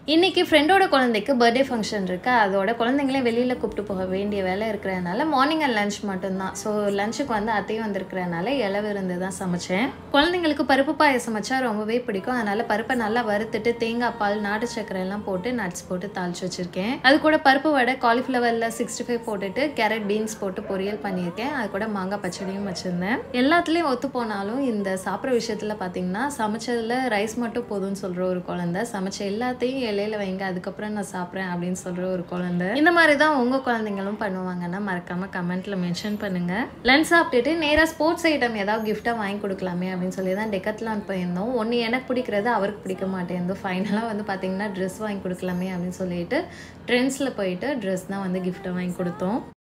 இன்னைக்கு ஃப்ரெண்டோட குழந்தைக்கு பர்த்டே ஃபங்க்ஷன் இருக்கு அதோட குழந்தைங்களையும் வெளியில் கூப்பிட்டு போக வேண்டிய வேலை இருக்கிறதுனால மார்னிங் அண்ட் லஞ்ச் மட்டும்தான் ஸோ லஞ்சுக்கு வந்து அத்தையும் வந்திருக்கிறதுனால இலை விருந்து தான் சமைச்சேன் குழந்தைங்களுக்கு பருப்பு பாயசம் வச்சா ரொம்பவே பிடிக்கும் அதனால பருப்பை நல்லா வறுத்துட்டு தேங்காய் பால் நாட்டு சர்க்கரை எல்லாம் போட்டு நட்ஸ் போட்டு தாளிச்சு வச்சிருக்கேன் அது கூட பருப்பு வடை காலிஃப்ளவரில் சிக்ஸ்டி ஃபைவ் போட்டுட்டு கேரட் பீன்ஸ் போட்டு பொரியல் பண்ணியிருக்கேன் அது கூட மாங்காய் பச்சடியும் வச்சுருந்தேன் எல்லாத்துலேயும் ஒத்து போனாலும் இந்த சாப்பிட்ற விஷயத்தில் பார்த்தீங்கன்னா சமைச்சதில் ரைஸ் மட்டும் போதும்னு சொல்கிற ஒரு குழந்தை சமைச்ச எல்லாத்தையும் இலையில வைங்க அதுக்கப்புறம் நான் சாப்பிட்றேன் அப்படின்னு சொல்கிற ஒரு குழந்தை இந்த மாதிரி தான் உங்கள் குழந்தைங்களும் பண்ணுவாங்கன்னா மறக்காமல் கமெண்ட்டில் மென்ஷன் பண்ணுங்கள் லஞ்ச் சாப்பிட்டுட்டு நேராக ஸ்போர்ட்ஸ் ஐட்டம் ஏதாவது கிஃப்ட்டாக வாங்கி கொடுக்கலாமே அப்படின்னு சொல்லி தான் டெக்கத்லான் போயிருந்தோம் ஒன்று எனக்கு பிடிக்கிறது அவருக்கு பிடிக்க மாட்டேங்குது ஃபைனலாக வந்து பார்த்தீங்கன்னா ட்ரெஸ் வாங்கி கொடுக்கலாமே அப்படின்னு சொல்லிட்டு ட்ரெண்ட்ஸில் போயிட்டு ட்ரெஸ் தான் வந்து கிஃப்ட்டை வாங்கி கொடுத்தோம்